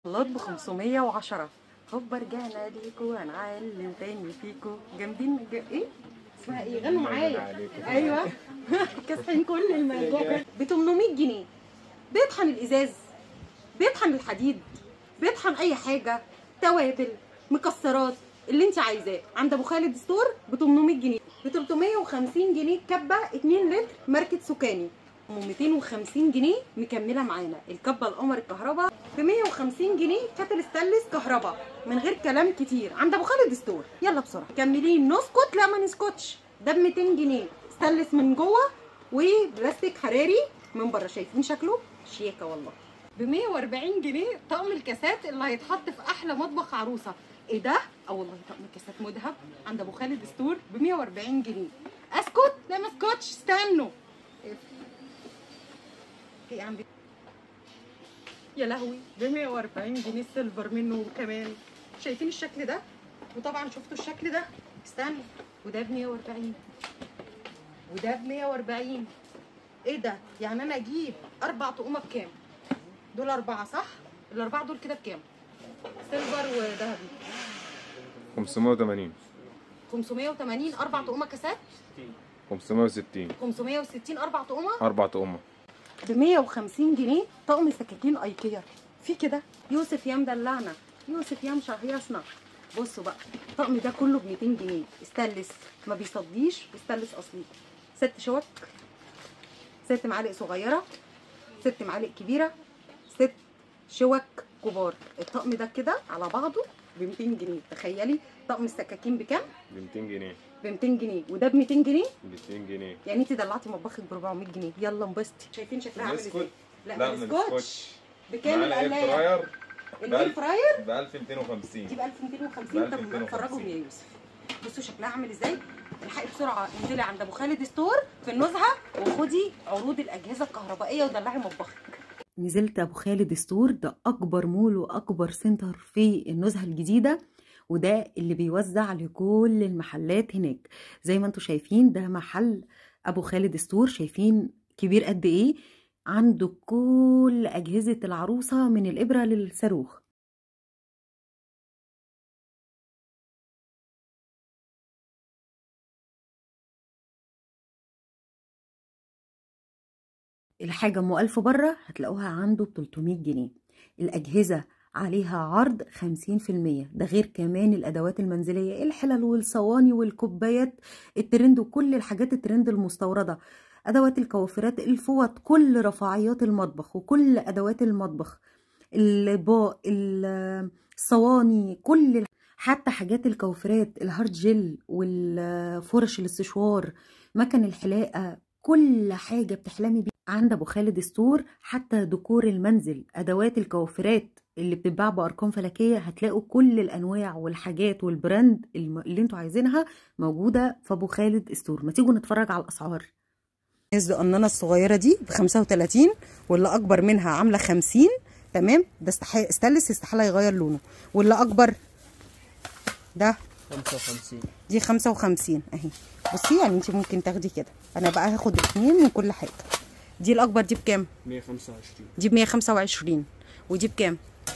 خلاط ب 510 هوبا رجعنا ليكو هنعلم تاني فيكو جامدين ج... ايه اسمها ايه غنوا معايا ايوه كاسحين كل الموضوع ب 800 جنيه بيطحن الازاز بيطحن الحديد بيطحن اي حاجه توابل مكسرات اللي انت عايزاه عند ابو خالد ستور ب 800 جنيه ب 350 جنيه كبه 2 لتر ماركه سكاني و250 جنيه مكمله معانا الكبه القمر الكهرباء ب 150 جنيه كاتل ستانلس كهرباء من غير كلام كتير عند ابو خالد ستور يلا بسرعه كملين نسكت لا ما نسكتش ده ب 200 جنيه ستانلس من جوه وبلاستيك حراري من بره شايفين شكله شياكه والله ب 140 جنيه طقم الكاسات اللي هيتحط في احلى مطبخ عروسه ايه ده؟ اه والله طقم الكاسات مذهب عند ابو خالد ستور ب 140 جنيه اسكت لا ما اسكتش استنوا ايه عندي يا لهوي ب 140 جنيه سيلفر منه كمان شايفين الشكل ده وطبعا شفتوا الشكل ده استنوا وده ب 140 وده ب 140 ايه ده يعني انا اجيب اربع طقومه بكام دول اربعه صح الاربعه دول كده بكام سيلفر وذهبي 580 580 اربع طقومه كاسات 560 560 اربع طقومه أربع طقمة ب 150 جنيه طقم سكاكين ايكيا في كده يوسف يا مدلعنا يوسف يا مشهيصنا بصوا بقى الطقم ده كله ب 200 جنيه استانلس ما بيصديش استانلس اصلي ست شوك ست معالق صغيره ست معالق كبيره ست شوك كبار الطقم ده كده على بعضه ب 200 جنيه تخيلي طقم السكاكين بكام ب 200 جنيه ب 200 جنيه وده ب 200 جنيه ب 200 جنيه يعني انت دلعتي مطبخك ب 400 جنيه يلا انبسطي شايفين شكلها عامل ازاي نسكت لا, لا ما ما نسكتش نسكتش بكام معانا اير القلايه فراير الاير فراير ب 1250 دي ب 1250 طب 1250. نفرجهم يا يوسف بصوا شكلها عامل ازاي الحقي بسرعه انزلي عند ابو خالد ستور في النزهه وخدي عروض الاجهزه الكهربائيه ودلعي مطبخك نزلت ابو خالد ستور ده اكبر مول واكبر سنتر في النزهه الجديده وده اللي بيوزع لكل المحلات هناك زي ما انتم شايفين ده محل ابو خالد ستور شايفين كبير قد ايه عنده كل اجهزه العروسه من الابره للصاروخ الحاجة أم ألف بره هتلاقوها عنده ب 300 جنيه الأجهزة عليها عرض 50% ده غير كمان الأدوات المنزلية الحلل والصواني والكوبايات الترند وكل الحاجات الترند المستوردة أدوات الكوافيرات الفوط كل رفاعيات المطبخ وكل أدوات المطبخ الأطباق ال- الصواني كل الح- حتى حاجات الكوافيرات الهارد جل والفرش الاستشوار مكن الحلاقة كل حاجة بتحلمي بيها عند ابو خالد ستور حتى ديكور المنزل ادوات الكوافيرات اللي بتتباع بارقام فلكيه هتلاقوا كل الانواع والحاجات والبراند الم- اللي انتوا عايزينها موجوده في ابو خالد ستور ما تيجوا نتفرج على الاسعار القنانه الصغيره دي ب 35 واللي اكبر منها عامله 50 تمام ده استحال استلس استحاله يغير لونه واللي اكبر ده 55 دي 55 اهي بصي يعني انت ممكن تاخدي كده انا بقى هاخد اتنين من كل حاجه دي الاكبر دي بكام 125 دي ب 125 ودي بكام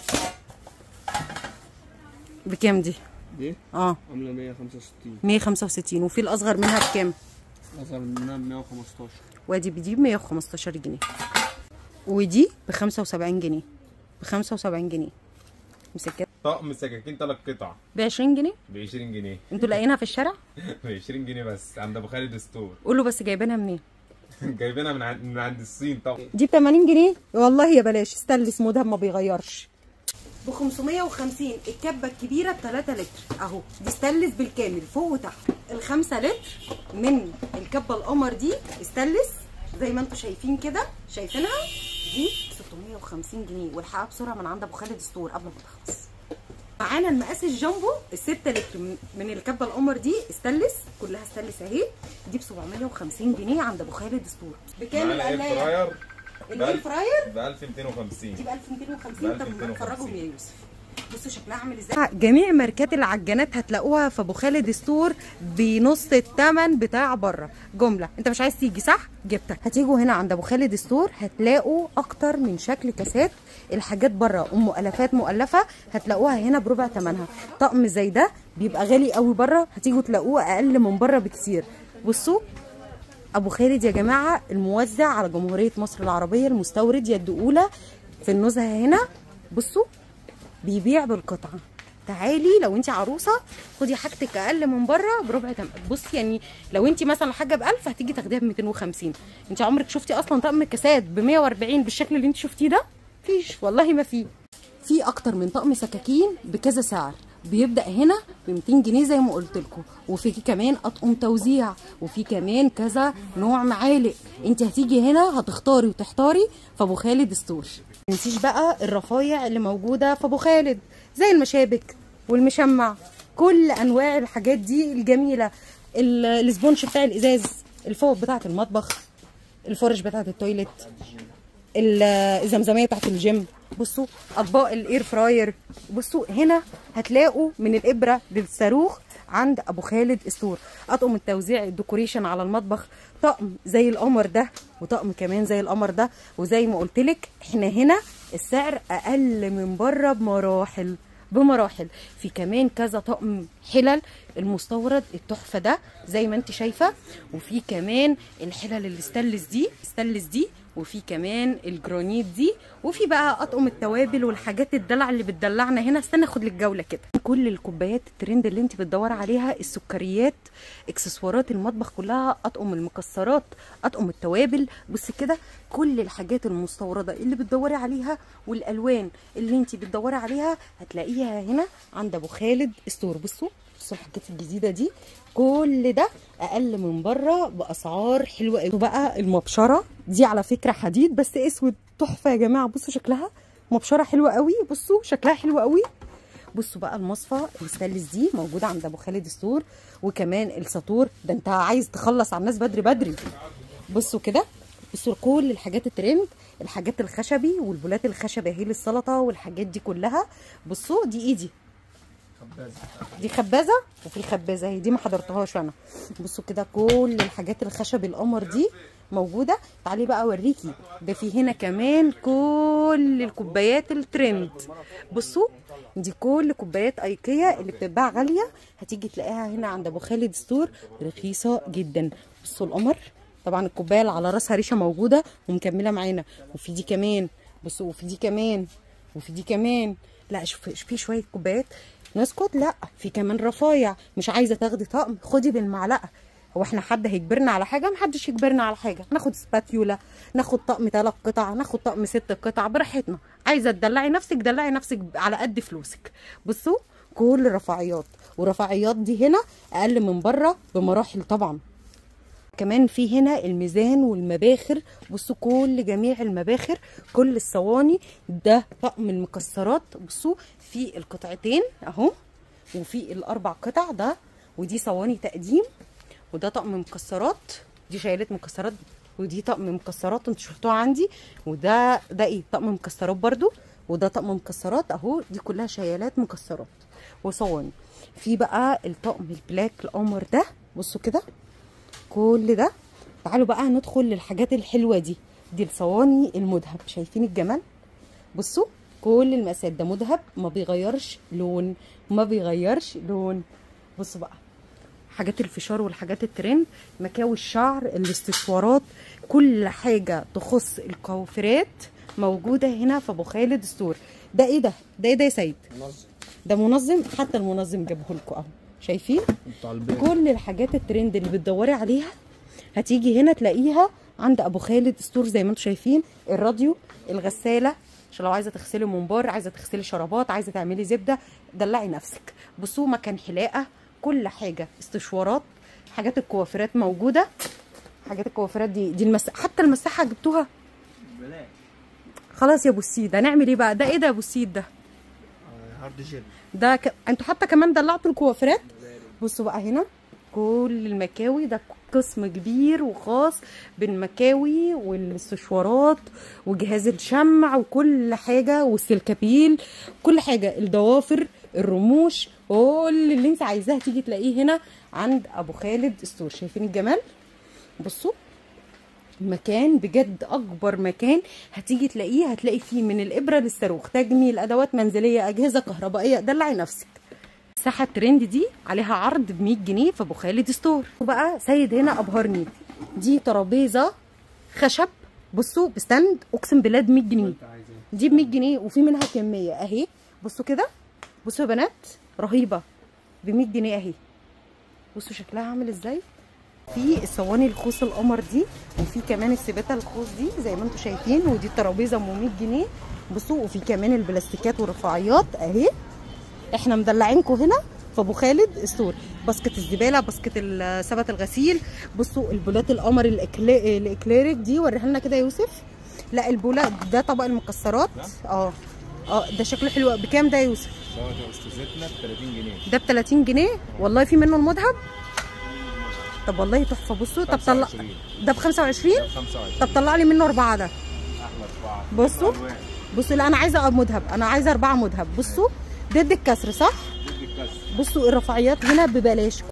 بكام دي دي اه عاملة 165 165 وفي الاصغر منها بكام أصغر منها 115 وادي بدي ب 115 جنيه ودي ب 75 جنيه ب 75 جنيه مسكت طقم سكاكين ثلاث قطع ب 20 جنيه ب 20 جنيه انتوا لاقيينها في الشارع ب 20 جنيه بس عند ابو خالد ستور قولوا بس جايبينها منين جايبينها من عند من عند الصين طبعا دي ب 80 جنيه والله يا بلاش استلس مدهب ما بيغيرش ب 550 الكبه الكبيره ب 3 لتر اهو دي استلس بالكامل فوق وتحت ال 5 لتر من الكبه القمر دي استلس زي ما انتم شايفين كده شايفينها دي 650 جنيه والحقها بسرعه من عند ابو خالد ستور قبل ما تخلص معانا المقاس الجامبو ال 6 لتر من- من الكبه القمر دي استلس كلها استلس اهي دي ب 750 جنيه عند ابو خالد ستور بكام معانا اير القلايه فراير الاير فراير ب 1250 دي ب 1250 طب 1250. نفرجهم يا يوسف بصوا شكلها عامل ازاي جميع ماركات العجانات هتلاقوها في ابو خالد ستور بنص الثمن بتاع بره جمله انت مش عايز تيجي صح جبتك هتيجوا هنا عند ابو خالد ستور هتلاقوا اكتر من شكل كاسات الحاجات بره ام الافات مؤلفه هتلاقوها هنا بربع ثمنها طقم زي ده بيبقى غالي قوي بره هتيجوا تلاقوه اقل من بره بكتير بصوا ابو خالد يا جماعه الموزع على جمهوريه مصر العربيه المستورد يد اولى في النزهه هنا بصوا بيبيع بالقطعه تعالي لو انت عروسه خدي حاجتك اقل من بره بربع تم بصي يعني لو انت مثلا حاجه ب 1000 هتيجي تاخديها ب 250 انت عمرك شفتي اصلا طقم كاسات ب 140 بالشكل اللي انت شفتيه ده فيش والله ما في في اكتر من طقم سكاكين بكذا سعر بيبدا هنا ب 200 جنيه زي ما قلت لكم وفي كمان اطقم توزيع وفي كمان كذا نوع معالق انت هتيجي هنا هتختاري وتحتاري في ابو خالد ستور ما تنسيش بقى الرفايع اللي موجوده في ابو خالد زي المشابك والمشمع كل انواع الحاجات دي الجميله ال- الاسبونش بتاع الازاز الفوط بتاعه المطبخ الفرش بتاعه التويليت ال- الزمزميه بتاعت الجيم بصوا اطباق الاير فراير بصوا هنا هتلاقوا من الابره للصاروخ عند ابو خالد ستور اطقم التوزيع الديكوريشن على المطبخ طقم زي القمر ده وطقم كمان زي القمر ده وزي ما قلت لك احنا هنا السعر اقل من بره بمراحل بمراحل في كمان كذا طقم حلل المستورد التحفه ده زي ما انت شايفه وفي كمان الحلل الستانلس دي ستانلس دي وفي كمان الجرانيت دي وفي بقى اطقم التوابل والحاجات الدلع اللي بتدلعنا هنا استنى اخد لك جوله كده كل الكوبايات الترند اللي انت بتدوري عليها السكريات اكسسوارات المطبخ كلها اطقم المكسرات اطقم التوابل بص كده كل الحاجات المستورده اللي بتدوري عليها والالوان اللي انت بتدوري عليها هتلاقيها هنا عند ابو خالد ستور بصوا بصوا الحاجات الجديده دي كل ده اقل من بره باسعار حلوه قوي بقى المبشره دي على فكره حديد بس اسود تحفه يا جماعه بصوا شكلها مبشره حلوه قوي بصوا شكلها حلو قوي بصوا بقى المصفى الستانلس دي موجوده عند ابو خالد ستور وكمان الساطور ده انت عايز تخلص على الناس بدري بدري بصوا كده بصوا كل الحاجات الترند الحاجات الخشبي والبولات الخشبي اهي للسلطه والحاجات دي كلها بصوا دي ايدي دي خبازه وفي خبازه اهي دي ما حضرتهاش انا بصوا كده كل الحاجات الخشب القمر دي موجوده تعالي بقى اوريكي ده في هنا كمان كل الكوبايات الترند بصوا دي كل كوبايات ايكيا اللي بتتباع غاليه هتيجي تلاقيها هنا عند ابو خالد ستور رخيصه جدا بصوا القمر طبعا الكوبايه اللي على راسها ريشه موجوده ومكمله معانا وفي دي كمان بصوا وفي دي كمان وفي دي كمان لا شوف في شويه كوبايات نسكت لا في كمان رفايع مش عايزه تاخدي طقم خدي بالمعلقه هو احنا حد هيجبرنا على حاجه محدش يجبرنا على حاجه ناخد سباتيولا ناخد طقم ثلاث قطع ناخد طقم ست قطع براحتنا عايزه تدلعي نفسك دلعي نفسك على قد فلوسك بصوا كل رفاعيات ورفاعيات دي هنا اقل من بره بمراحل طبعا كمان في هنا الميزان والمباخر بصوا كل جميع المباخر كل الصواني ده طقم المكسرات بصوا في القطعتين اهو وفي الاربع قطع ده ودي صواني تقديم وده طقم مكسرات دي شايلات مكسرات ودي طقم مكسرات انتوا شفتوها عندي وده ده ايه طقم مكسرات برضو وده طقم مكسرات اهو دي كلها شيالات مكسرات وصواني في بقى الطقم البلاك القمر ده بصوا كده كل ده تعالوا بقى ندخل للحاجات الحلوه دي دي الصواني المذهب شايفين الجمال بصوا كل المقاسات ده مذهب ما بيغيرش لون ما بيغيرش لون بصوا بقى حاجات الفشار والحاجات الترند مكاوي الشعر الاستشوارات كل حاجه تخص الكوافيرات موجوده هنا في ابو خالد ستور ده ايه ده ده ايه ده يا سيد منظم ده منظم حتى المنظم جابه لكم اهو شايفين بتاع البيت كل الحاجات الترند اللي بتدوري عليها هتيجي هنا تلاقيها عند ابو خالد ستور زي ما انتم شايفين الراديو الغساله عشان لو عايزه تغسلي ممبار عايزه تغسلي شرابات عايزه تعملي زبده دلعي نفسك بصوا مكان حلاقه كل حاجه استشوارات حاجات الكوافيرات موجوده حاجات الكوافيرات دي دي المساحه حتى المساحه جبتوها بلاش خلاص يا ابو السيد هنعمل ايه بقى ده ايه ده يا ابو السيد ده آه، هارد جيل ده ك... انتوا حتى كمان دلعتوا الكوافيرات بصوا بقى هنا كل المكاوي ده قسم كبير وخاص بالمكاوي والسشوارات وجهاز الشمع وكل حاجة والسلكابيل كل حاجة الضوافر الرموش كل اللي انت عايزاه تيجي تلاقيه هنا عند ابو خالد ستور شايفين الجمال بصوا مكان بجد اكبر مكان هتيجي تلاقيه هتلاقي فيه من الابره للصاروخ تجميل ادوات منزليه اجهزه كهربائيه دلعي نفسك الساحه الترند دي عليها عرض ب 100 جنيه في ابو خالد ستور وبقى سيد هنا ابهرني دي ترابيزه خشب بصوا بستند اقسم بالله ب 100 جنيه دي ب 100 جنيه وفي منها كميه اهي بصوا كده بصوا يا بنات رهيبه ب 100 جنيه اهي بصوا شكلها عامل ازاي في الصواني الخوص القمر دي وفي كمان السباتة الخوص دي زي ما انتم شايفين ودي الترابيزه ام 100 جنيه بصوا وفي كمان البلاستيكات والرفاعيات اهي احنا مدلعينكم هنا في ابو خالد ستور باسكت الزباله باسكت ال- سبت الغسيل بصوا البولات القمر الإكلا- الاكليريك دي وريها لنا كده يا يوسف لا البولا ده طبق المكسرات اه اه ده شكله حلو بكام ده يا يوسف دوت يا استاذتنا ب 30 جنيه ده ب 30 جنيه والله في منه المذهب طب والله تحفه بصوا طب طلع 25. ده ب 25 ده ب 25 طب طلع لي منه اربعه ده احلى طباعه بصوا ألوان. بصوا لا انا عايزه مذهب انا عايزه اربعه مذهب بصوا ضد الكسر صح ضد الكسر بصوا الرفاعيات هنا ببلاش